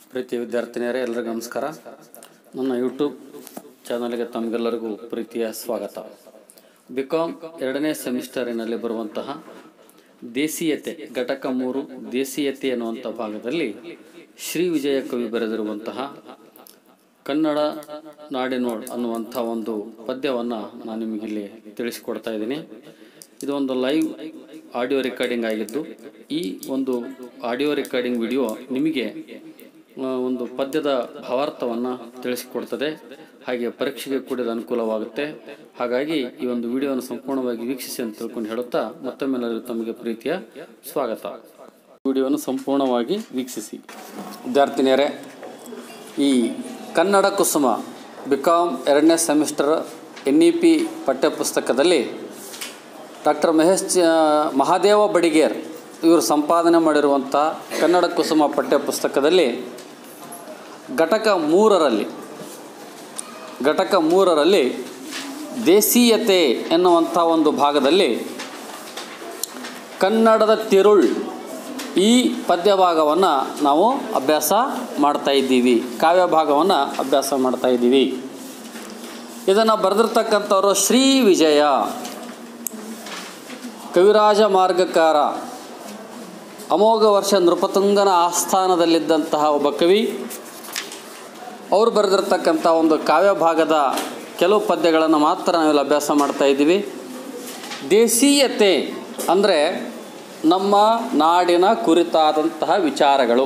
ಪ್ರೀತಿಯ ವಿದ್ಯಾರ್ಥಿನಿಯರೇ ಎಲ್ಲರಿಗೂ ನಮಸ್ಕಾರ ನನ್ನ ಯೂಟ್ಯೂಬ್ ಚಾನಲ್ಗೆ ತಮಗೆಲ್ಲರಿಗೂ ಪ್ರೀತಿಯ ಸ್ವಾಗತ ಬಿ ಕಾಮ್ ಎರಡನೇ ಸೆಮಿಸ್ಟರಿನಲ್ಲಿ ಬರುವಂತಹ ದೇಸೀಯತೆ ಘಟಕ ಮೂರು ದೇಸೀಯತೆ ಎನ್ನುವಂಥ ಭಾಗದಲ್ಲಿ ಶ್ರೀ ವಿಜಯ ಕವಿ ಬರೆದಿರುವಂತಹ ಕನ್ನಡ ನಾಡಿನೋಡ್ ಅನ್ನುವಂಥ ಒಂದು ಪದ್ಯವನ್ನು ನಾನು ನಿಮಗಿಲ್ಲಿ ತಿಳಿಸಿಕೊಡ್ತಾ ಇದ್ದೀನಿ ಇದು ಒಂದು ಲೈವ್ ಆಡಿಯೋ ರೆಕಾರ್ಡಿಂಗ್ ಆಗಿದ್ದು ಈ ಒಂದು ಆಡಿಯೋ ರೆಕಾರ್ಡಿಂಗ್ ವಿಡಿಯೋ ನಿಮಗೆ ಆ, ಒಂದು ಪದ್ಯದ ಭಾವಾರ್ಥವನ್ನು ತಿಳಿಸಿಕೊಡ್ತದೆ ಹಾಗೆ ಪರೀಕ್ಷೆಗೆ ಕೂಡ ಇದು ಅನುಕೂಲವಾಗುತ್ತೆ ಹಾಗಾಗಿ ಈ ಒಂದು ವಿಡಿಯೋವನ್ನು ಸಂಪೂರ್ಣವಾಗಿ ವೀಕ್ಷಿಸಿ ಅಂತ ತಿಳ್ಕೊಂಡು ಹೇಳುತ್ತಾ ಮತ್ತೊಮ್ಮೆ ಎಲ್ಲರಿಗೂ ತಮಗೆ ಪ್ರೀತಿಯ ಸ್ವಾಗತ ವಿಡಿಯೋವನ್ನು ಸಂಪೂರ್ಣವಾಗಿ ವೀಕ್ಷಿಸಿ ವಿದ್ಯಾರ್ಥಿನಿಯರೇ ಈ ಕನ್ನಡ ಕುಸುಮ ಬಿ ಕಾಮ್ ಎರಡನೇ ಸೆಮಿಸ್ಟರ್ ಎನ್ ಇ ಪಿ ಪಠ್ಯಪುಸ್ತಕದಲ್ಲಿ ಡಾಕ್ಟರ್ ಮಹೇಶ್ ಚ ಮಹಾದೇವ ಬಡಿಗೇರ್ ಇವರು ಸಂಪಾದನೆ ಮಾಡಿರುವಂಥ ಕನ್ನಡ ಕುಸುಮ ಪಠ್ಯಪುಸ್ತಕದಲ್ಲಿ ಘಟಕ ಮೂರರಲ್ಲಿ ಘಟಕ ಮೂರರಲ್ಲಿ ದೇಸೀಯತೆ ಎನ್ನುವಂಥ ಒಂದು ಭಾಗದಲ್ಲಿ ಕನ್ನಡದ ತಿರುಳ್ ಈ ಪದ್ಯ ಭಾಗವನ್ನು ನಾವು ಅಭ್ಯಾಸ ಮಾಡ್ತಾ ಇದ್ದೀವಿ ಕಾವ್ಯ ಭಾಗವನ್ನು ಅಭ್ಯಾಸ ಮಾಡ್ತಾ ಇದ್ದೀವಿ ಇದನ್ನು ಬರೆದಿರ್ತಕ್ಕಂಥವರು ಶ್ರೀ ವಿಜಯ ಕವಿರಾಜ ಮಾರ್ಗಕಾರ ಅಮೋಘ ವರ್ಷ ನೃಪತುಂಗನ ಆಸ್ಥಾನದಲ್ಲಿದ್ದಂತಹ ಒಬ್ಬ ಕವಿ ಅವರು ಬರೆದಿರ್ತಕ್ಕಂಥ ಒಂದು ಕಾವ್ಯ ಭಾಗದ ಕೆಲವು ಪದ್ಯಗಳನ್ನು ಮಾತ್ರ ನಾವಿಲ್ಲಿ ಅಭ್ಯಾಸ ಮಾಡ್ತಾ ಇದ್ದೀವಿ ದೇಸೀಯತೆ ಅಂದರೆ ನಮ್ಮ ನಾಡಿನ ಕುರಿತಾದಂತಹ ವಿಚಾರಗಳು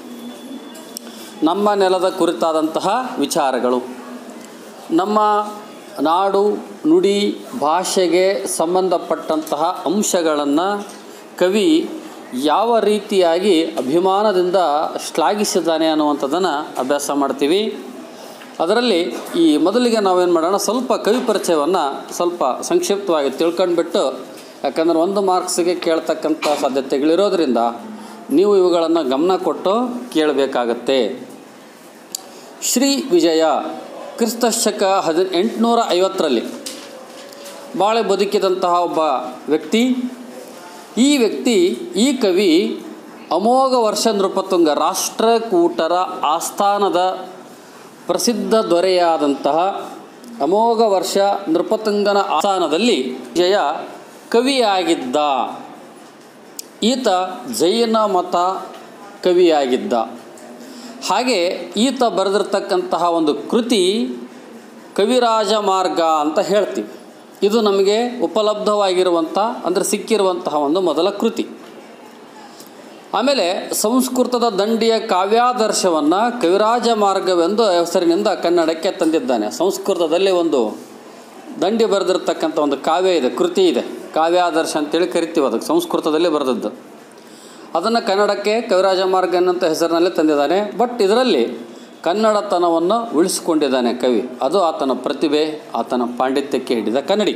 ನಮ್ಮ ನೆಲದ ಕುರಿತಾದಂತಹ ವಿಚಾರಗಳು ನಮ್ಮ ನಾಡು ನುಡಿ ಭಾಷೆಗೆ ಸಂಬಂಧಪಟ್ಟಂತಹ ಅಂಶಗಳನ್ನು ಕವಿ ಯಾವ ರೀತಿಯಾಗಿ ಅಭಿಮಾನದಿಂದ ಶ್ಲಾಘಿಸಿದ್ದಾನೆ ಅನ್ನುವಂಥದ್ದನ್ನು ಅಭ್ಯಾಸ ಮಾಡ್ತೀವಿ ಅದರಲ್ಲಿ ಈ ಮೊದಲಿಗೆ ನಾವೇನು ಮಾಡೋಣ ಸ್ವಲ್ಪ ಕವಿ ಪರಿಚಯವನ್ನು ಸ್ವಲ್ಪ ಸಂಕ್ಷಿಪ್ತವಾಗಿ ತಿಳ್ಕೊಂಡ್ಬಿಟ್ಟು ಯಾಕಂದ್ರೆ ಒಂದು ಮಾರ್ಕ್ಸಿಗೆ ಕೇಳ್ತಕ್ಕಂಥ ಸಾಧ್ಯತೆಗಳಿರೋದ್ರಿಂದ ನೀವು ಇವುಗಳನ್ನು ಗಮನ ಕೊಟ್ಟು ಕೇಳಬೇಕಾಗತ್ತೆ ಶ್ರೀ ವಿಜಯ ಕ್ರಿಸ್ತಶಕ ಹದಿ ಎಂಟುನೂರ ಐವತ್ತರಲ್ಲಿ ಬಾಳೆ ಬದುಕಿದಂತಹ ಒಬ್ಬ ವ್ಯಕ್ತಿ ಈ ವ್ಯಕ್ತಿ ಈ ಕವಿ ಅಮೋಘ ವರ್ಷ ನೃಪತುಂಗ ರಾಷ್ಟ್ರಕೂಟರ ಆಸ್ಥಾನದ ಪ್ರಸಿದ್ಧ ದೊರೆಯಾದಂತಹ ಅಮೋಘ ವರ್ಷ ನೃಪತುಂಗನ ಆಸ್ಥಾನದಲ್ಲಿ ವಿಜಯ ಕವಿಯಾಗಿದ್ದ ಈತ ಜೈನ ಮತ ಕವಿಯಾಗಿದ್ದ ಹಾಗೆ ಈತ ಬರೆದಿರ್ತಕ್ಕಂತಹ ಒಂದು ಕೃತಿ ಕವಿರಾಜ ಮಾರ್ಗ ಅಂತ ಹೇಳ್ತೀವಿ ಇದು ನಮಗೆ ಉಪಲಬ್ಧವಾಗಿರುವಂಥ ಅಂದರೆ ಸಿಕ್ಕಿರುವಂತಹ ಒಂದು ಮೊದಲ ಕೃತಿ ಆಮೇಲೆ ಸಂಸ್ಕೃತದ ದಂಡಿಯ ಕಾವ್ಯಾದರ್ಶವನ್ನು ಕವಿರಾಜ ಮಾರ್ಗವೆಂದು ಹೆಸರಿನಿಂದ ಕನ್ನಡಕ್ಕೆ ತಂದಿದ್ದಾನೆ ಸಂಸ್ಕೃತದಲ್ಲಿ ಒಂದು ದಂಡಿ ಬರೆದಿರ್ತಕ್ಕಂಥ ಒಂದು ಕಾವ್ಯ ಇದೆ ಕೃತಿ ಇದೆ ಕಾವ್ಯಾದರ್ಶ ಅಂತೇಳಿ ಕರಿತೀವಿ ಅದಕ್ಕೆ ಸಂಸ್ಕೃತದಲ್ಲಿ ಬರೆದದ್ದು ಅದನ್ನು ಕನ್ನಡಕ್ಕೆ ಕವಿರಾಜ ಮಾರ್ಗ ಅನ್ನಂಥ ಹೆಸರಿನಲ್ಲಿ ತಂದಿದ್ದಾನೆ ಬಟ್ ಇದರಲ್ಲಿ ಕನ್ನಡತನವನ್ನು ಉಳಿಸಿಕೊಂಡಿದ್ದಾನೆ ಕವಿ ಅದು ಆತನ ಪ್ರತಿಭೆ ಆತನ ಪಾಂಡಿತ್ಯಕ್ಕೆ ಹಿಡಿದ ಕನ್ನಡಿ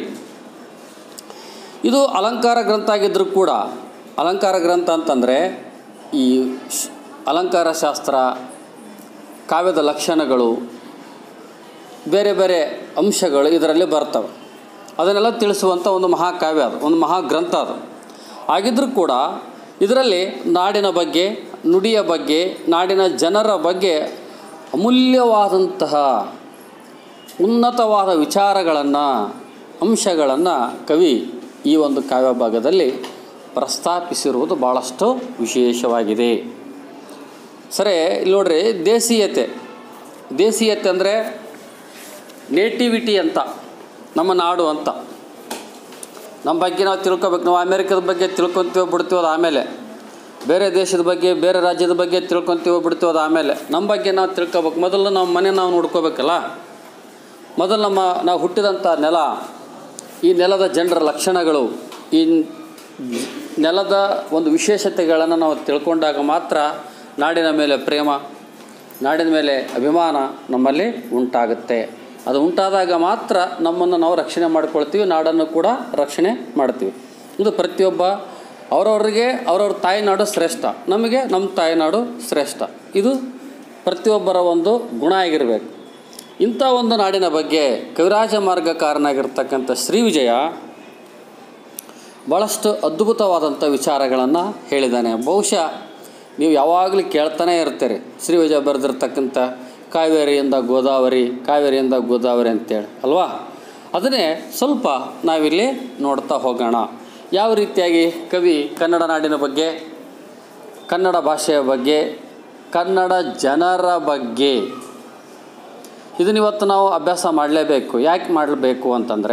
ಇದು ಅಲಂಕಾರ ಗ್ರಂಥ ಆಗಿದ್ದರೂ ಕೂಡ ಅಲಂಕಾರ ಗ್ರಂಥ ಅಂತಂದರೆ ಈ ಶ್- ಅಲಂಕಾರ ಶಾಸ್ತ್ರ ಕಾವ್ಯದ ಲಕ್ಷಣಗಳು ಬೇರೆ ಬೇರೆ ಅಂಶಗಳು ಇದರಲ್ಲಿ ಬರ್ತವೆ ಅದನ್ನೆಲ್ಲ ತಿಳಿಸುವಂಥ ಒಂದು ಮಹಾಕಾವ್ಯ ಅದು ಒಂದು ಮಹಾಗ್ರಂಥ ಅದು ಆಗಿದ್ದರೂ ಕೂಡ ಇದರಲ್ಲಿ ನಾಡಿನ ಬಗ್ಗೆ ನುಡಿಯ ಬಗ್ಗೆ ನಾಡಿನ ಜನರ ಬಗ್ಗೆ ಅಮೂಲ್ಯವಾದಂತಹ ಉನ್ನತವಾದ ವಿಚಾರಗಳನ್ನು ಅಂಶಗಳನ್ನು ಕವಿ ಈ ಒಂದು ಕಾವ್ಯ ಭಾಗದಲ್ಲಿ ಪ್ರಸ್ತಾಪಿಸಿರುವುದು ಭಾಳಷ್ಟು ವಿಶೇಷವಾಗಿದೆ ಸರಿ ಇಲ್ಲಿ ನೋಡ್ರಿ ದೇಸೀಯತೆ ದೇಸೀಯತೆ ಅಂದರೆ ನೇಟಿವಿಟಿ ಅಂತ ನಮ್ಮ ನಾಡು ಅಂತ ನಮ್ಮ ಬಗ್ಗೆ ನಾವು ತಿಳ್ಕೊಬೇಕು ನಾವು ಅಮೇರಿಕದ ಬಗ್ಗೆ ತಿಳ್ಕೊತೀವೋ ಬಿಡ್ತೀವೋ ಅದು ಆಮೇಲೆ ಬೇರೆ ದೇಶದ ಬಗ್ಗೆ ಬೇರೆ ರಾಜ್ಯದ ಬಗ್ಗೆ ತಿಳ್ಕೊತೀವೋ ಬಿಡ್ತೀವೋ ಅದು ಆಮೇಲೆ ನಮ್ಮ ಬಗ್ಗೆ ನಾವು ತಿಳ್ಕೊಬೇಕು ಮೊದಲು ನಮ್ಮ ಮನೆ ನಾವು ನೋಡ್ಕೋಬೇಕಲ್ಲ ಮೊದಲು ನಮ್ಮ ನಾವು ಹುಟ್ಟಿದಂಥ ನೆಲ ಈ ನೆಲದ ಜನರ ಲಕ್ಷಣಗಳು ಈ ನೆಲದ ಒಂದು ವಿಶೇಷತೆಗಳನ್ನು ನಾವು ತಿಳ್ಕೊಂಡಾಗ ಮಾತ್ರ ನಾಡಿನ ಮೇಲೆ ಪ್ರೇಮ ನಾಡಿನ ಮೇಲೆ ಅಭಿಮಾನ ನಮ್ಮಲ್ಲಿ ಉಂಟಾಗುತ್ತೆ ಅದು ಉಂಟಾದಾಗ ಮಾತ್ರ ನಮ್ಮನ್ನು ನಾವು ರಕ್ಷಣೆ ಮಾಡ್ಕೊಳ್ತೀವಿ ನಾಡನ್ನು ಕೂಡ ರಕ್ಷಣೆ ಮಾಡ್ತೀವಿ ಇದು ಪ್ರತಿಯೊಬ್ಬ ಅವರವರಿಗೆ ಅವ್ರವ್ರ ತಾಯಿನಾಡು ಶ್ರೇಷ್ಠ ನಮಗೆ ನಮ್ಮ ತಾಯಿನಾಡು ಶ್ರೇಷ್ಠ ಇದು ಪ್ರತಿಯೊಬ್ಬರ ಒಂದು ಗುಣ ಆಗಿರಬೇಕು ಇಂಥ ಒಂದು ನಾಡಿನ ಬಗ್ಗೆ ಕವಿರಾಜ ಮಾರ್ಗಕಾರನಾಗಿರ್ತಕ್ಕಂಥ ಶ್ರೀ ವಿಜಯ ಭಾಳಷ್ಟು ಅದ್ಭುತವಾದಂಥ ವಿಚಾರಗಳನ್ನು ಹೇಳಿದ್ದಾನೆ ಬಹುಶಃ ನೀವು ಯಾವಾಗಲೂ ಕೇಳ್ತಾನೆ ಇರ್ತೀರಿ ಶ್ರೀ ವಿಜಯ ಬರೆದಿರ್ತಕ್ಕಂಥ ಕಾವೇರಿಯಿಂದ ಗೋದಾವರಿ ಕಾವೇರಿಯಿಂದ ಗೋದಾವರಿ ಅಂತೇಳಿ ಅಲ್ವಾ ಅದನ್ನೇ ಸ್ವಲ್ಪ ನಾವಿಲ್ಲಿ ನೋಡ್ತಾ ಹೋಗೋಣ ಯಾವ ರೀತಿಯಾಗಿ ಕವಿ ಕನ್ನಡ ನಾಡಿನ ಬಗ್ಗೆ ಕನ್ನಡ ಭಾಷೆಯ ಬಗ್ಗೆ ಕನ್ನಡ ಜನರ ಬಗ್ಗೆ ಇದನ್ನ ಇವತ್ತು ನಾವು ಅಭ್ಯಾಸ ಮಾಡಲೇಬೇಕು ಯಾಕೆ ಮಾಡಬೇಕು ಅಂತಂದರೆ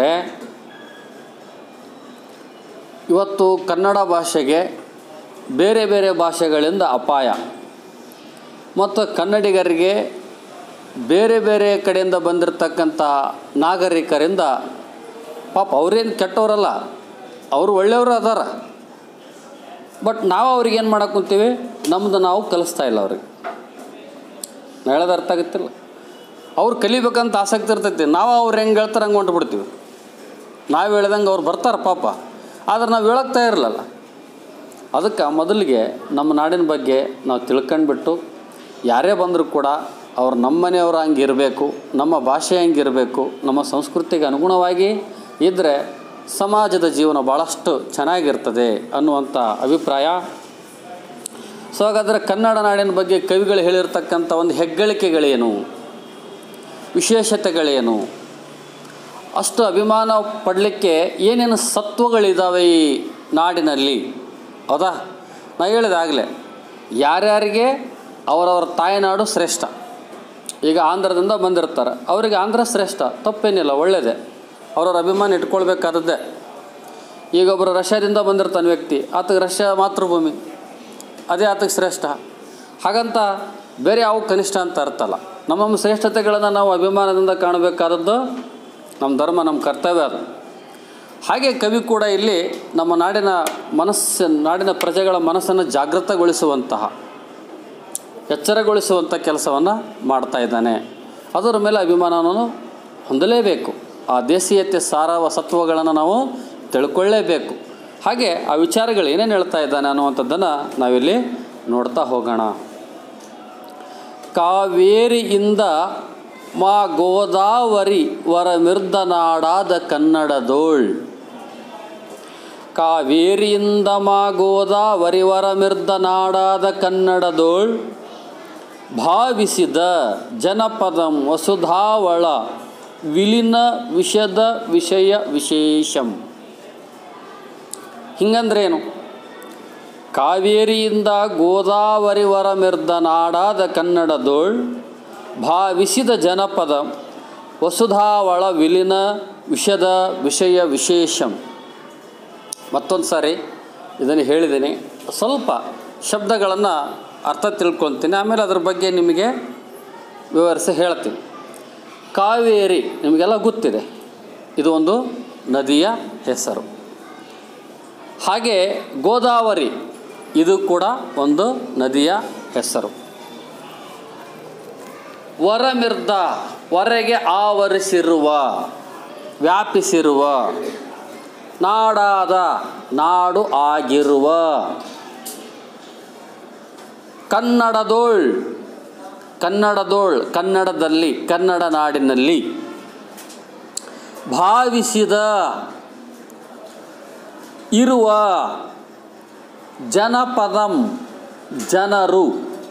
ಇವತ್ತು ಕನ್ನಡ ಭಾಷೆಗೆ ಬೇರೆ ಬೇರೆ ಭಾಷೆಗಳಿಂದ ಅಪಾಯ ಮತ್ತು ಕನ್ನಡಿಗರಿಗೆ ಬೇರೆ ಬೇರೆ ಕಡೆಯಿಂದ ಬಂದಿರತಕ್ಕಂಥ ನಾಗರಿಕರಿಂದ ಪಾಪ ಅವ್ರೇನು ಕೆಟ್ಟವರಲ್ಲ ಅವರು ಒಳ್ಳೆಯವರು ಅದಾರ ಬಟ್ ನಾವು ಅವ್ರಿಗೆ ಏನು ಮಾಡಕ್ಕೆ ಕುಂತೀವಿ ನಮ್ಮದು ನಾವು ಕಲಿಸ್ತಾ ಇಲ್ಲ ಅವ್ರಿಗೆ ನಾ ಹೇಳೋದು ಅರ್ಥ ಆಗುತ್ತಿಲ್ಲ ಅವ್ರು ಕಲಿಬೇಕಂತ ಆಸಕ್ತಿ ಇರ್ತೈತಿ ನಾವು ಅವ್ರು ಹೆಂಗೆ ಹೇಳ್ತಾರೆ ಹಂಗೆ ಹೊಂಟ್ಬಿಡ್ತೀವಿ ನಾವು ಹೇಳ್ದಂಗೆ ಅವ್ರು ಬರ್ತಾರೆ ಪಾಪ ಆದ್ರೆ ನಾವು ಹೇಳಕ್ತಾ ಇರಲಿಲ್ಲ ಅದಕ್ಕೆ ಮೊದಲಿಗೆ ನಮ್ಮ ನಾಡಿನ ಬಗ್ಗೆ ನಾವು ತಿಳ್ಕೊಂಡ್ಬಿಟ್ಟು ಯಾರೇ ಬಂದರೂ ಕೂಡ ಅವ್ರು ನಮ್ಮ ಮನೆಯವ್ರು ಹಂಗೆ ಇರಬೇಕು ನಮ್ಮ ಭಾಷೆ ಹಂಗೆ ಇರಬೇಕು ನಮ್ಮ ಸಂಸ್ಕೃತಿಗೆ ಅನುಗುಣವಾಗಿ ಇದ್ದರೆ ಸಮಾಜದ ಜೀವನ ಭಾಳಷ್ಟು ಚೆನ್ನಾಗಿರ್ತದೆ ಅನ್ನುವಂಥ ಅಭಿಪ್ರಾಯ ಸೊ ಹಾಗಾದರೆ ಕನ್ನಡ ನಾಡಿನ ಬಗ್ಗೆ ಕವಿಗಳು ಹೇಳಿರ್ತಕ್ಕಂಥ ಒಂದು ಹೆಗ್ಗಳಿಕೆಗಳೇನು ವಿಶೇಷತೆಗಳೇನು ಅಷ್ಟು ಅಭಿಮಾನ ಪಡಲಿಕ್ಕೆ ಏನೇನು ಸತ್ವಗಳಿದ್ದಾವೆ ಈ ನಾಡಿನಲ್ಲಿ ಹೌದಾ ನಾ ಹೇಳಿದೆ ಆಗಲೇ ಯಾರ್ಯಾರಿಗೆ ಅವರವರ ತಾಯ್ನಾಡು ಶ್ರೇಷ್ಠ ಈಗ ಆಂಧ್ರದಿಂದ ಬಂದಿರ್ತಾರೆ ಅವರಿಗೆ ಆಂಧ್ರ ಶ್ರೇಷ್ಠ ತಪ್ಪೇನಿಲ್ಲ ಒಳ್ಳೆಯದೇ ಅವ್ರವ್ರ ಅಭಿಮಾನ ಇಟ್ಕೊಳ್ಬೇಕಾದದ್ದೇ ಈಗ ಒಬ್ಬರು ರಷ್ಯಾದಿಂದ ಬಂದಿರ್ತಾನೆ ವ್ಯಕ್ತಿ ಆತಗೆ ರಷ್ಯಾ ಮಾತೃಭೂಮಿ ಅದೇ ಆತಗೆ ಶ್ರೇಷ್ಠ ಹಾಗಂತ ಬೇರೆ ಯಾವ ಕನಿಷ್ಠ ಅಂತ ಅರ್ಥಲ್ಲ ನಮ್ಮ ನಮ್ಮ ಶ್ರೇಷ್ಠತೆಗಳನ್ನು ನಾವು ಅಭಿಮಾನದಿಂದ ಕಾಣಬೇಕಾದದ್ದು ನಮ್ಮ ಧರ್ಮ ನಮ್ಮ ಕರ್ತವ್ಯ ಅದು ಹಾಗೆ ಕವಿ ಕೂಡ ಇಲ್ಲಿ ನಮ್ಮ ನಾಡಿನ ಮನಸ್ಸು ನಾಡಿನ ಪ್ರಜೆಗಳ ಮನಸ್ಸನ್ನು ಜಾಗೃತಗೊಳಿಸುವಂತಹ ಎಚ್ಚರಗೊಳಿಸುವಂಥ ಕೆಲಸವನ್ನು ಮಾಡ್ತಾ ಇದ್ದಾನೆ ಅದರ ಮೇಲೆ ಅಭಿಮಾನವನ್ನು ಹೊಂದಲೇಬೇಕು ಆ ದೇಶೀಯತೆ ಸಾರವ ಸತ್ವಗಳನ್ನು ನಾವು ತಿಳ್ಕೊಳ್ಳೇಬೇಕು ಹಾಗೆ ಆ ವಿಚಾರಗಳು ಏನೇನು ಹೇಳ್ತಾ ಇದ್ದಾನೆ ಅನ್ನುವಂಥದ್ದನ್ನು ನಾವಿಲ್ಲಿ ನೋಡ್ತಾ ಹೋಗೋಣ ಕಾವೇರಿಯಿಂದ ಮಾ ಗೋದಾವರಿ ವರ ಮಿರ್ದನಾಡಾದ ಕನ್ನಡದೋಳ್ ಕಾವೇರಿಯಿಂದ ಮಾ ಗೋದಾವರಿ ವರ ಮಿರ್ದನಾಡಾದ ಕನ್ನಡದೋಳ್ ಭಾವಿಸಿದ ಜನಪದಂ ವಸುಧಾವಳ ವಿಲಿನ ವಿಷದ ವಿಷಯ ವಿಶೇಷಂ ಹಿಂಗಂದ್ರೇನು ಕಾವೇರಿಯಿಂದ ಗೋದಾವರಿ ವರ ಮಿರ್ದನಾಡಾದ ಕನ್ನಡದೋಳ್ ಭಾವಿಸಿದ ಜನಪದ ವಸುಧಾವಳ ವಿಲಿನ ವಿಷದ ವಿಷಯ ವಿಶೇಷಂ ಮತ್ತೊಂದು ಸಾರಿ ಇದನ್ನು ಹೇಳಿದ್ದೀನಿ ಸ್ವಲ್ಪ ಶಬ್ದಗಳನ್ನು ಅರ್ಥ ತಿಳ್ಕೊತೀನಿ ಆಮೇಲೆ ಅದ್ರ ಬಗ್ಗೆ ನಿಮಗೆ ವಿವರಿಸಿ ಹೇಳ್ತೀನಿ ಕಾವೇರಿ ನಿಮಗೆಲ್ಲ ಗೊತ್ತಿದೆ ಇದು ಒಂದು ನದಿಯ ಹೆಸರು ಹಾಗೆ ಗೋದಾವರಿ ಇದು ಕೂಡ ಒಂದು ನದಿಯ ಹೆಸರು ವರಮಿರ್ದ ಹೊರಗೆ ಆವರಿಸಿರುವ ವ್ಯಾಪಿಸಿರುವ ನಾಡಾದ ನಾಡು ಆಗಿರುವ ಕನ್ನಡದೋಳ್ ಕನ್ನಡದೋಳ್ ಕನ್ನಡದಲ್ಲಿ ಕನ್ನಡ ನಾಡಿನಲ್ಲಿ ಭಾವಿಸಿದ ಇರುವ ಜನಪದಂ ಜನರು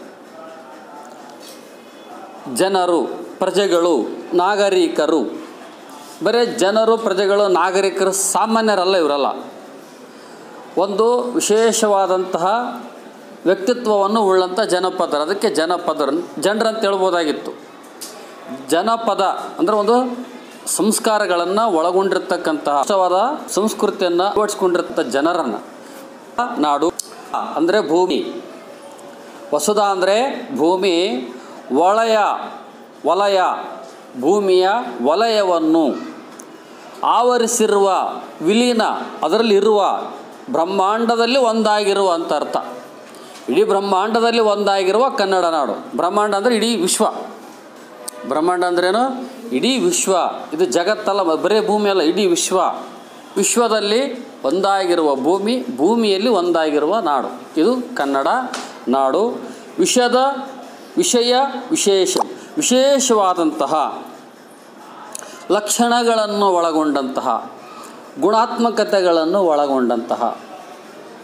ಜನರು ಪ್ರಜೆಗಳು ನಾಗರಿಕರು ಬರೀ ಜನರು ಪ್ರಜೆಗಳು ನಾಗರಿಕರು ಸಾಮಾನ್ಯರಲ್ಲ ಇವರಲ್ಲ ಒಂದು ವಿಶೇಷವಾದಂತಹ ವ್ಯಕ್ತಿತ್ವವನ್ನು ಉಳ್ಳಂಥ ಜನಪದರು ಅದಕ್ಕೆ ಜನಪದರು ಜನರಂತ ಹೇಳ್ಬೋದಾಗಿತ್ತು ಜನಪದ ಅಂದರೆ ಒಂದು ಸಂಸ್ಕಾರಗಳನ್ನು ಒಳಗೊಂಡಿರ್ತಕ್ಕಂತಹ ವಿಶೇಷವಾದ ಸಂಸ್ಕೃತಿಯನ್ನು ಅಳವಡಿಸ್ಕೊಂಡಿರ್ತಕ್ಕ ಜನರನ್ನು ನಾಡು ಅಂದರೆ ಭೂಮಿ ವಸುಧ ಅಂದರೆ ಭೂಮಿ ವಲಯ ವಲಯ ಭೂಮಿಯ ವಲಯವನ್ನು ಆವರಿಸಿರುವ ವಿಲೀನ ಅದರಲ್ಲಿರುವ ಬ್ರಹ್ಮಾಂಡದಲ್ಲಿ ಒಂದಾಗಿರುವ ಅಂತ ಅರ್ಥ ಇಡೀ ಬ್ರಹ್ಮಾಂಡದಲ್ಲಿ ಒಂದಾಗಿರುವ ಕನ್ನಡ ನಾಡು ಬ್ರಹ್ಮಾಂಡ ಅಂದರೆ ಇಡೀ ವಿಶ್ವ ಬ್ರಹ್ಮಾಂಡ ಅಂದ್ರೇನು ಇಡೀ ವಿಶ್ವ ಇದು ಜಗತ್ತಲ್ಲ ಬರೀ ಭೂಮಿ ಅಲ್ಲ ಇಡೀ ವಿಶ್ವ ವಿಶ್ವದಲ್ಲಿ ಒಂದಾಗಿರುವ ಭೂಮಿ ಭೂಮಿಯಲ್ಲಿ ಒಂದಾಗಿರುವ ನಾಡು ಇದು ಕನ್ನಡ ನಾಡು ವಿಷದ ವಿಷಯ ವಿಶೇಷ ವಿಶೇಷವಾದಂತಹ ಲಕ್ಷಣಗಳನ್ನು ಒಳಗೊಂಡಂತಹ ಗುಣಾತ್ಮಕತೆಗಳನ್ನು ಒಳಗೊಂಡಂತಹ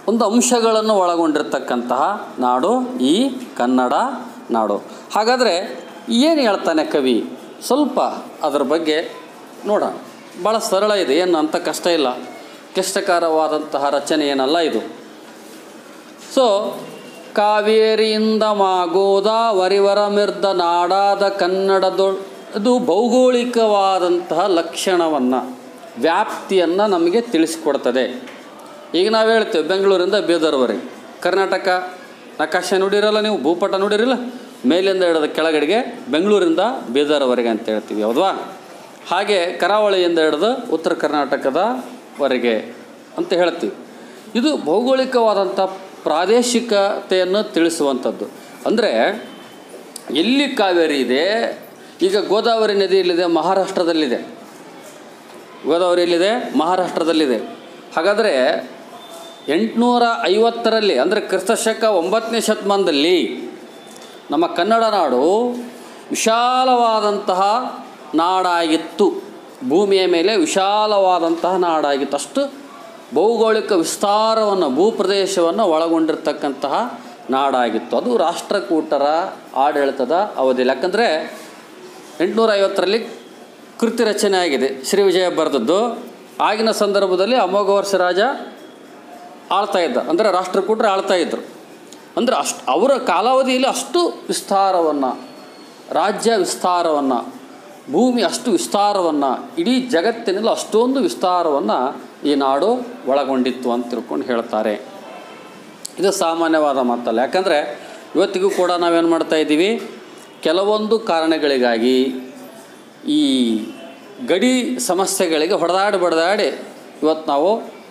ಒಂದು ಅಂಶಗಳನ್ನು ಒಳಗೊಂಡಿರ್ತಕ್ಕಂತಹ ನಾಡು ಈ ಕನ್ನಡ ನಾಡು ಹಾಗಾದರೆ ಏನು ಹೇಳ್ತಾನೆ ಕವಿ ಸ್ವಲ್ಪ ಅದರ ಬಗ್ಗೆ ನೋಡೋಣ ಭಾಳ ಸರಳ ಇದೆ ಏನು ಅಂತ ಕಷ್ಟ ಇಲ್ಲ ಕ್ಲಿಷ್ಟಕರವಾದಂತಹ ರಚನೆ ಏನಲ್ಲ ಇದು ಸೊ ಕಾವೇರಿಯಿಂದ ಮಾ ಗೋದಾವರಿವರ ಮಿರ್ದ ನಾಡಾದ ಕನ್ನಡದೊ ಇದು ಭೌಗೋಳಿಕವಾದಂತಹ ಲಕ್ಷಣವನ್ನು ವ್ಯಾಪ್ತಿಯನ್ನು ನಮಗೆ ತಿಳಿಸಿಕೊಡ್ತದೆ ಈಗ ನಾವು ಹೇಳ್ತೇವೆ ಬೆಂಗಳೂರಿಂದ ಬೀದರ್ವರೆಗೆ ಕರ್ನಾಟಕ ನಕಾಶೆ ನೋಡಿರಲ್ಲ ನೀವು ಭೂಪಟ ನೋಡಿರಲ್ಲ ಮೇಲಿಂದ ಹಿಡಿದ ಕೆಳಗಡೆಗೆ ಬೆಂಗಳೂರಿಂದ ಬೀದರ್ವರೆಗೆ ಅಂತ ಹೇಳ್ತೀವಿ ಹೌದಾ ಹಾಗೆ ಕರಾವಳಿಯಿಂದ ಹಿಡಿದು ಉತ್ತರ ಕರ್ನಾಟಕದವರೆಗೆ ಅಂತ ಹೇಳ್ತೀವಿ ಇದು ಭೌಗೋಳಿಕವಾದಂಥ ಪ್ರಾದೇಶಿಕತೆಯನ್ನು ತಿಳಿಸುವಂಥದ್ದು ಅಂದರೆ ಎಲ್ಲಿ ಕಾವೇರಿ ಇದೆ ಈಗ ಗೋದಾವರಿ ನದಿ ಎಲ್ಲಿದೆ ಮಹಾರಾಷ್ಟ್ರದಲ್ಲಿದೆ ಗೋದಾವರಿ ಎಲ್ಲಿದೆ ಮಹಾರಾಷ್ಟ್ರದಲ್ಲಿದೆ ಹಾಗಾದರೆ ಎಂಟುನೂರ ಐವತ್ತರಲ್ಲಿ ಅಂದರೆ ಕ್ರಿಸ್ತಶಕ ಒಂಬತ್ತನೇ ಶತಮಾನದಲ್ಲಿ ನಮ್ಮ ಕನ್ನಡ ನಾಡು ವಿಶಾಲವಾದಂತಹ ನಾಡಾಗಿತ್ತು ಭೂಮಿಯ ಮೇಲೆ ವಿಶಾಲವಾದಂತಹ ನಾಡಾಗಿತ್ತು ಅಷ್ಟು ಭೌಗೋಳಿಕ ವಿಸ್ತಾರವನ್ನು ಭೂಪ್ರದೇಶವನ್ನು ಒಳಗೊಂಡಿರ್ತಕ್ಕಂತಹ ನಾಡಾಗಿತ್ತು ಅದು ರಾಷ್ಟ್ರಕೂಟರ ಆಡಳಿತದ ಅವಧಿಯಲ್ಲಿ ಯಾಕಂದರೆ ಎಂಟುನೂರ ಐವತ್ತರಲ್ಲಿ ಕೃತಿ ರಚನೆ ಆಗಿದೆ ಶ್ರೀ ವಿಜಯ ಬರೆದದ್ದು ಆಗಿನ ಸಂದರ್ಭದಲ್ಲಿ ಅಮೋಘ ವರ್ಷ ರಾಜ ಆಳ್ತಾ ಇದ್ದ ಅಂದರೆ ರಾಷ್ಟ್ರಕೂಟರು ಆಳ್ತಾ ಇದ್ದರು ಅಂದರೆ ಅಷ್ಟು ಅವರ ಕಾಲಾವಧಿಯಲ್ಲಿ ಅಷ್ಟು ವಿಸ್ತಾರವನ್ನು ರಾಜ್ಯ ವಿಸ್ತಾರವನ್ನು ಭೂಮಿ ಅಷ್ಟು ವಿಸ್ತಾರವನ್ನು ಇಡೀ ಜಗತ್ತಿನಲ್ಲಿ ಅಷ್ಟೊಂದು ವಿಸ್ತಾರವನ್ನು ಈ ನಾಡು ಒಳಗೊಂಡಿತ್ತು ಅಂತ ತಿಳ್ಕೊಂಡು ಹೇಳ್ತಾರೆ ಇದು ಸಾಮಾನ್ಯವಾದ ಮಾತಲ್ಲ ಯಾಕಂದರೆ ಇವತ್ತಿಗೂ ಕೂಡ ನಾವೇನು ಮಾಡ್ತಾ ಇದ್ದೀವಿ ಕೆಲವೊಂದು ಕಾರಣಗಳಿಗಾಗಿ ಈ ಗಡಿ ಸಮಸ್ಯೆಗಳಿಗೆ ಹೊಡೆದಾಡಿ ಬಡದಾಡಿ ಇವತ್ತು ನಾವು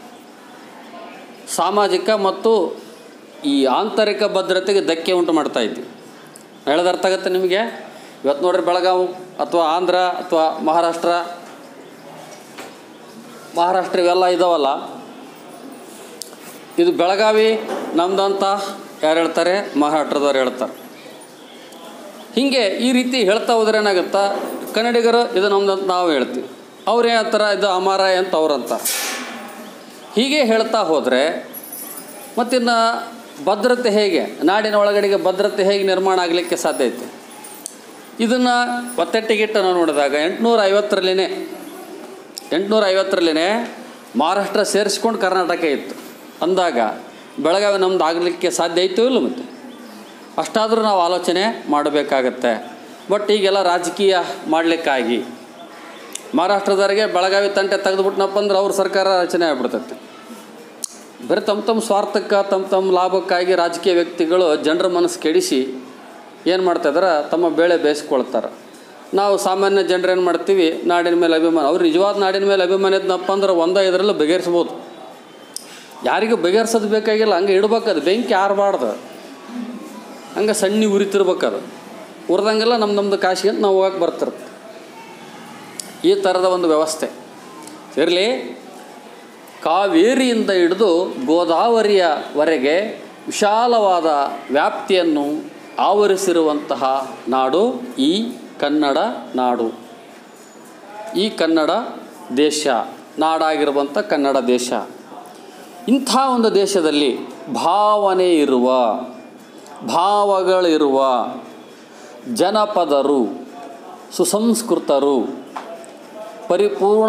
ಸಾಮಾಜಿಕ ಮತ್ತು ಈ ಆಂತರಿಕ ಭದ್ರತೆಗೆ ಧಕ್ಕೆ ಉಂಟು ಮಾಡ್ತಾ ಇದ್ದೀವಿ ಹೇಳೋದು ಅರ್ಥ ಆಗುತ್ತೆ ನಿಮಗೆ ಇವತ್ತು ನೋಡ್ರಿ ಬೆಳಗಾವಿ ಅಥವಾ ಆಂಧ್ರ ಅಥವಾ ಮಹಾರಾಷ್ಟ್ರ ಮಹಾರಾಷ್ಟ್ರ ಇವೆಲ್ಲ ಇದಾವಲ್ಲ ಇದು ಬೆಳಗಾವಿ ನಮ್ದಂತ ಯಾರು ಹೇಳ್ತಾರೆ ಮಹಾರಾಷ್ಟ್ರದವ್ರು ಹೇಳ್ತಾರೆ ಹೀಗೆ ಈ ರೀತಿ ಹೇಳ್ತಾ ಹೋದ್ರೆ ಏನಾಗುತ್ತಾ ಕನ್ನಡಿಗರು ಇದು ನಮ್ದಂತ ನಾವು ಹೇಳ್ತೀವಿ ಅವ್ರು ಹೇಳ್ತಾರೆ ಇದು ಅಮಾರ ಅಂತ ಅವ್ರಂತಾರೆ ಹೀಗೆ ಹೇಳ್ತಾ ಹೋದರೆ ಮತ್ತಿನ್ನು ಭದ್ರತೆ ಹೇಗೆ ನಾಡಿನ ಒಳಗಡೆಗೆ ಭದ್ರತೆ ಹೇಗೆ ನಿರ್ಮಾಣ ಆಗಲಿಕ್ಕೆ ಸಾಧ್ಯ ಐತೆ ಇದನ್ನು ಒತ್ತೆಟ್ಟಿಗಿಟ್ಟು ನಾವು ನೋಡಿದಾಗ ಎಂಟುನೂರ ಐವತ್ತರಲ್ಲಿನೇ ಎಂಟುನೂರ ಐವತ್ತರಲ್ಲಿನೇ ಮಹಾರಾಷ್ಟ್ರ ಸೇರಿಸ್ಕೊಂಡು ಕರ್ನಾಟಕ ಇತ್ತು ಅಂದಾಗ ಬೆಳಗಾವಿ ನಮ್ದು ಆಗಲಿಕ್ಕೆ ಸಾಧ್ಯ ಐತೋ ಇಲ್ಲ ಮತ್ತು ಅಷ್ಟಾದರೂ ನಾವು ಆಲೋಚನೆ ಮಾಡಬೇಕಾಗತ್ತೆ ಬಟ್ ಈಗೆಲ್ಲ ರಾಜಕೀಯ ಮಾಡಲಿಕ್ಕಾಗಿ ಮಹಾರಾಷ್ಟ್ರದವರಿಗೆ ಬೆಳಗಾವಿ ತಂಟೆ ತೆಗೆದುಬಿಟ್ನಪ್ಪ ಅಂದ್ರೆ ಅವ್ರ ಸರ್ಕಾರ ರಚನೆ ಆಗ್ಬಿಡ್ತೈತೆ ಬರೀ ತಮ್ಮ ತಮ್ಮ ಸ್ವಾರ್ಥಕ್ಕೆ ತಮ್ಮ ತಮ್ಮ ಲಾಭಕ್ಕಾಗಿ ರಾಜಕೀಯ ವ್ಯಕ್ತಿಗಳು ಜನರ ಮನಸ್ಸು ಕೆಡಿಸಿ ಏನು ಮಾಡ್ತಾಯಿದಾರೆ ತಮ್ಮ ಬೇಳೆ ಬೇಯಿಸ್ಕೊಳ್ತಾರೆ ನಾವು ಸಾಮಾನ್ಯ ಜನರು ಏನು ಮಾಡ್ತೀವಿ ನಾಡಿನ ಮೇಲೆ ಅಭಿಮಾನ ಅವ್ರು ನಿಜವಾದ ನಾಡಿನ ಮೇಲೆ ಅಭಿಮಾನ ಇದ್ನಪ್ಪ ಅಂದ್ರೆ ಒಂದ ಇದರಲ್ಲೂ ಬಗೆಹರಿಸ್ಬೋದು ಯಾರಿಗೂ ಬಗೆಹರಿಸೋದು ಬೇಕಾಗಿಲ್ಲ ಹಂಗೆ ಇಡ್ಬೇಕದು ಬೆಂಕಿ ಆರಬಾರ್ದು ಹಂಗೆ ಸಣ್ಣ ಉರಿತಿರ್ಬೇಕದು ಉರಿದಂಗೆಲ್ಲ ನಮ್ಮ ನಮ್ಮದು ಕಾಶಿಗೆ ಅಂತ ನಾವು ಹೋಗಕ್ಕೆ ಬರ್ತಿರುತ್ತೆ ಈ ಥರದ ಒಂದು ವ್ಯವಸ್ಥೆ ಇರಲಿ ಕಾವೇರಿಯಿಂದ ಹಿಡಿದು ಗೋದಾವರಿಯವರೆಗೆ ವಿಶಾಲವಾದ ವ್ಯಾಪ್ತಿಯನ್ನು ಆವರಿಸಿರುವಂತಹ ನಾಡು ಈ ಕನ್ನಡ ನಾಡು ಈ ಕನ್ನಡ ದೇಶ ನಾಡಾಗಿರುವಂಥ ಕನ್ನಡ ದೇಶ ಇಂಥ ಒಂದು ದೇಶದಲ್ಲಿ ಭಾವನೆ ಇರುವ ಭಾವಗಳಿರುವ ಜನಪದರು ಸುಸಂಸ್ಕೃತರು ಪರಿಪೂರ್ಣ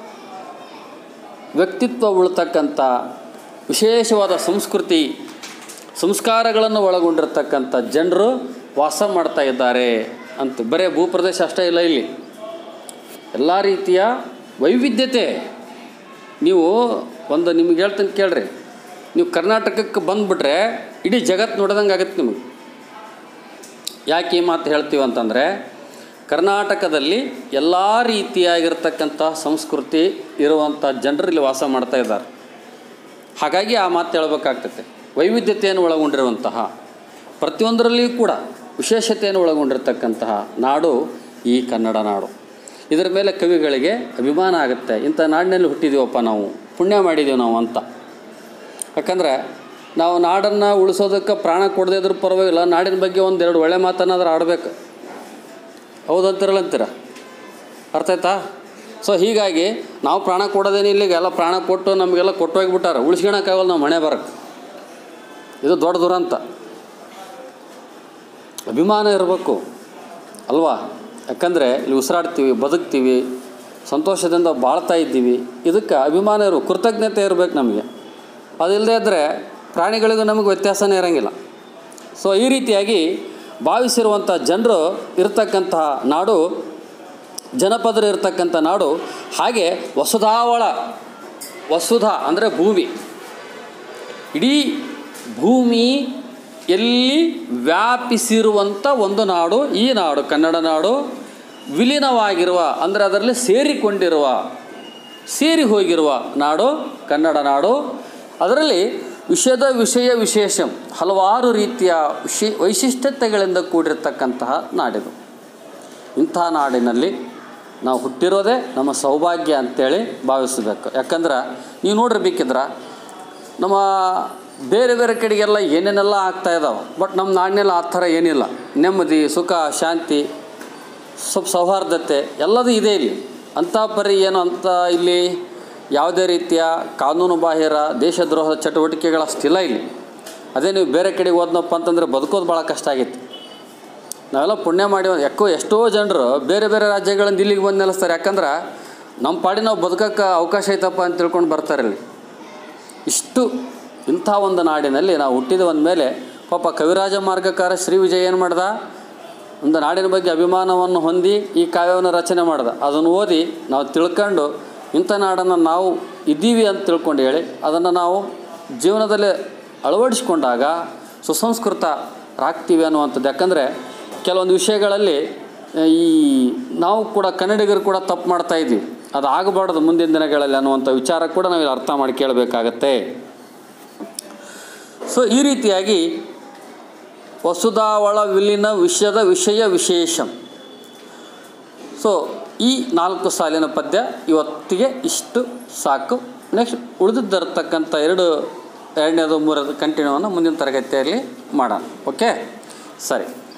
ವ್ಯಕ್ತಿತ್ವ ಉಳ್ತಕ್ಕಂಥ ವಿಶೇಷವಾದ ಸಂಸ್ಕೃತಿ ಸಂಸ್ಕಾರಗಳನ್ನು ಒಳಗೊಂಡಿರ್ತಕ್ಕಂಥ ಜನರು ವಾಸ ಮಾಡ್ತಾ ಇದ್ದಾರೆ ಅಂತ ಬರೇ ಭೂಪ್ರದೇಶ ಅಷ್ಟೇ ಇಲ್ಲ ಇಲ್ಲಿ ಎಲ್ಲ ರೀತಿಯ ವೈವಿಧ್ಯತೆ ನೀವು ಒಂದು ನಿಮ್ಗೆ ಹೇಳ್ತೀನಿ ಕೇಳ್ರಿ ನೀವು ಕರ್ನಾಟಕಕ್ಕೆ ಬಂದುಬಿಟ್ರೆ ಇಡೀ ಜಗತ್ತು ನೋಡ್ದಂಗೆ ಆಗುತ್ತೆ ನಿಮಗೆ ಯಾಕೆ ಈ ಮಾತು ಹೇಳ್ತೀವಿ ಅಂತಂದರೆ ಕರ್ನಾಟಕದಲ್ಲಿ ಎಲ್ಲ ರೀತಿಯಾಗಿರ್ತಕ್ಕಂಥ ಸಂಸ್ಕೃತಿ ಇರುವಂಥ ಜನರು ಇಲ್ಲಿ ವಾಸ ಮಾಡ್ತಾ ಇದ್ದಾರೆ ಹಾಗಾಗಿ ಆ ಮಾತು ಹೇಳ್ಬೇಕಾಗ್ತೈತೆ ವೈವಿಧ್ಯತೆಯನ್ನು ಒಳಗೊಂಡಿರುವಂತಹ ಪ್ರತಿಯೊಂದರಲ್ಲಿಯೂ ಕೂಡ ವಿಶೇಷತೆಯನ್ನು ಒಳಗೊಂಡಿರ್ತಕ್ಕಂತಹ ನಾಡು ಈ ಕನ್ನಡ ನಾಡು ಇದರ ಮೇಲೆ ಕವಿಗಳಿಗೆ ಅಭಿಮಾನ ಆಗುತ್ತೆ ಇಂಥ ನಾಡಿನಲ್ಲಿ ಹುಟ್ಟಿದ್ದೀವಪ್ಪ ನಾವು ಪುಣ್ಯ ಮಾಡಿದ್ದೀವಿ ನಾವು ಅಂತ ಯಾಕಂದರೆ ನಾವು ನಾಡನ್ನು ಉಳಿಸೋದಕ್ಕೆ ಪ್ರಾಣ ಕೊಡದೇ ಇದ್ರೂ ಪರವಾಗಿಲ್ಲ ನಾಡಿನ ಬಗ್ಗೆ ಒಂದೆರಡು ಒಳ್ಳೆ ಮಾತನ್ನಾದ್ರೂ ಆಡಬೇಕು ಹೌದಂತಿರಲ್ಲ ಅಂತೀರ ಅರ್ಥ ಆಯ್ತಾ ಸೊ ಹೀಗಾಗಿ ನಾವು ಪ್ರಾಣ ಕೊಡೋದೇನು ಇಲ್ಲಿಗೆ ಎಲ್ಲ ಪ್ರಾಣ ಕೊಟ್ಟು ನಮಗೆಲ್ಲ ಕೊಟ್ಟು ಹೋಗ್ಬಿಟ್ಟಾರೆ ಉಳಿಸ್ಕೊಳಕ್ಕಾಗಲ್ಲ ನಾವು ಮನೆ ಬರಕ್ಕೆ ಇದು ದೊಡ್ಡ ದುರಂತ ಅಭಿಮಾನ ಇರಬೇಕು ಅಲ್ವಾ ಯಾಕಂದರೆ ಇಲ್ಲಿ ಉಸಿರಾಡ್ತೀವಿ ಬದುಕ್ತೀವಿ ಸಂತೋಷದಿಂದ ಬಾಳ್ತಾ ಇದ್ದೀವಿ ಇದಕ್ಕೆ ಅಭಿಮಾನ ಇರೋ ಕೃತಜ್ಞತೆ ಇರಬೇಕು ನಮಗೆ ಅದಿಲ್ಲದೆ ಇದ್ದರೆ ಪ್ರಾಣಿಗಳಿಗೂ ನಮಗೆ ವ್ಯತ್ಯಾಸನೇ ಇರೋಂಗಿಲ್ಲ ಸೊ ಈ ರೀತಿಯಾಗಿ ಭಾವಿಸಿರುವಂಥ ಜನರು ಇರ್ತಕ್ಕಂತಹ ನಾಡು ಜನಪದರು ಇರ್ತಕ್ಕಂಥ ನಾಡು ಹಾಗೆ ವಸುಧಾವಳ ವಸುಧ ಅಂದರೆ ಭೂಮಿ ಇಡೀ ಭೂಮಿ ಎಲ್ಲಿ ವ್ಯಾಪಿಸಿರುವಂಥ ಒಂದು ನಾಡು ಈ ನಾಡು ಕನ್ನಡ ನಾಡು ವಿಲೀನವಾಗಿರುವ ಅಂದರೆ ಅದರಲ್ಲಿ ಸೇರಿಕೊಂಡಿರುವ ಸೇರಿ ಹೋಗಿರುವ ನಾಡು ಕನ್ನಡ ನಾಡು ಅದರಲ್ಲಿ ವಿಷಯದ ವಿಷಯ ವಿಶೇಷಂ ಹಲವಾರು ರೀತಿಯ ವಿಶಿ ವೈಶಿಷ್ಟ್ಯತೆಗಳಿಂದ ಕೂಡಿರ್ತಕ್ಕಂತಹ ನಾಡಿದು ಇಂತಹ ನಾಡಿನಲ್ಲಿ ನಾವು ಹುಟ್ಟಿರೋದೇ ನಮ್ಮ ಸೌಭಾಗ್ಯ ಅಂತೇಳಿ ಭಾವಿಸಬೇಕು ಯಾಕಂದ್ರೆ ನೀವು ನೋಡಿರ್ಬೇಕಿದ್ರೆ ನಮ್ಮ ಬೇರೆ ಬೇರೆ ಕಡೆಗೆಲ್ಲ ಏನೇನೆಲ್ಲ ಆಗ್ತಾ ಇದಾವೆ ಬಟ್ ನಮ್ಮ ನಾಡಿನಲ್ಲಿ ಆ ಥರ ಏನಿಲ್ಲ ನೆಮ್ಮದಿ ಸುಖ ಶಾಂತಿ ಸ್ವಲ್ಪ ಸೌಹಾರ್ದತೆ ಎಲ್ಲದೂ ಇದೆ ಇಲ್ಲಿ ಅಂಥ ಪರಿ ಏನು ಅಂತ ಇಲ್ಲಿ ಯಾವುದೇ ರೀತಿಯ ಕಾನೂನು ಬಾಹಿರ ದೇಶದ್ರೋಹದ ಚಟುವಟಿಕೆಗಳು ಅಷ್ಟಿಲ್ಲ ಇಲ್ಲಿ ಅದೇ ನೀವು ಬೇರೆ ಕಡೆಗೆ ಹೋದ್ನಪ್ಪ ಅಂತಂದರೆ ಬದುಕೋದು ಭಾಳ ಕಷ್ಟ ಆಗೈತಿ ನಾವೆಲ್ಲ ಪುಣ್ಯ ಮಾಡಿ ಯಾಕೋ ಎಷ್ಟೋ ಜನರು ಬೇರೆ ಬೇರೆ ರಾಜ್ಯಗಳಿಂದ ಇಲ್ಲಿಗೆ ಬಂದು ನೆಲೆಸ್ತಾರೆ ಯಾಕಂದ್ರೆ ನಮ್ಮ ಪಾಡಿ ನಾವು ಬದುಕೋಕ್ಕೆ ಅವಕಾಶ ಐತಪ್ಪ ಅಂತ ತಿಳ್ಕೊಂಡು ಬರ್ತಾರೆ ಇಲ್ಲಿ ಇಷ್ಟು ಇಂಥ ಒಂದು ನಾಡಿನಲ್ಲಿ ನಾವು ಹುಟ್ಟಿದ ಮೇಲೆ ಪಾಪ ಕವಿರಾಜ ಮಾರ್ಗಕಾರ ಶ್ರೀ ವಿಜಯ ಏನು ಮಾಡ್ದ ಒಂದು ನಾಡಿನ ಬಗ್ಗೆ ಅಭಿಮಾನವನ್ನು ಹೊಂದಿ ಈ ಕಾವ್ಯವನ್ನು ರಚನೆ ಮಾಡ್ದ ಅದನ್ನು ಓದಿ ನಾವು ತಿಳ್ಕೊಂಡು ಇಂಥ ನಾಡನ್ನು ನಾವು ಇದ್ದೀವಿ ಅಂತ ತಿಳ್ಕೊಂಡು ಹೇಳಿ ಅದನ್ನು ನಾವು ಜೀವನದಲ್ಲಿ ಅಳವಡಿಸ್ಕೊಂಡಾಗ ಸುಸಂಸ್ಕೃತರಾಗ್ತೀವಿ ಅನ್ನುವಂಥದ್ದು ಯಾಕಂದರೆ ಕೆಲವೊಂದು ವಿಷಯಗಳಲ್ಲಿ ಆ, ಈ ನಾವು ಕೂಡ ಕನ್ನಡಿಗರು ಕೂಡ ತಪ್ಪು ಮಾಡ್ತಾ ಇದ್ದೀವಿ ಅದು ಆಗಬಾರ್ದು ಮುಂದಿನ ದಿನಗಳಲ್ಲಿ ಅನ್ನುವಂಥ ವಿಚಾರ ಕೂಡ ನಾವು ಇಲ್ಲಿ ಅರ್ಥ ಮಾಡಿ ಕೇಳಬೇಕಾಗತ್ತೆ ಸೊ ಈ ರೀತಿಯಾಗಿ ವಸುಧಾವಳ ವಿಲೀನ ವಿಷಯದ ವಿಷಯ ವಿಶೇಷಂ ಸೊ ಈ ನಾಲ್ಕು ಸಾಲಿನ ಪದ್ಯ ಇವತ್ತಿಗೆ ಇಷ್ಟು ಸಾಕು ನೆಕ್ಸ್ಟ್ ಉಳಿದಿದ್ದರತಕ್ಕಂಥ ಎರಡು ಎರಡನೇದು ಮೂರದು ಕಂಟಿನ್ಯೂವನ್ನು ಮುಂದಿನ ತರಗತಿಯಲ್ಲಿ ಮಾಡೋಣ ಓಕೆ ಸರಿ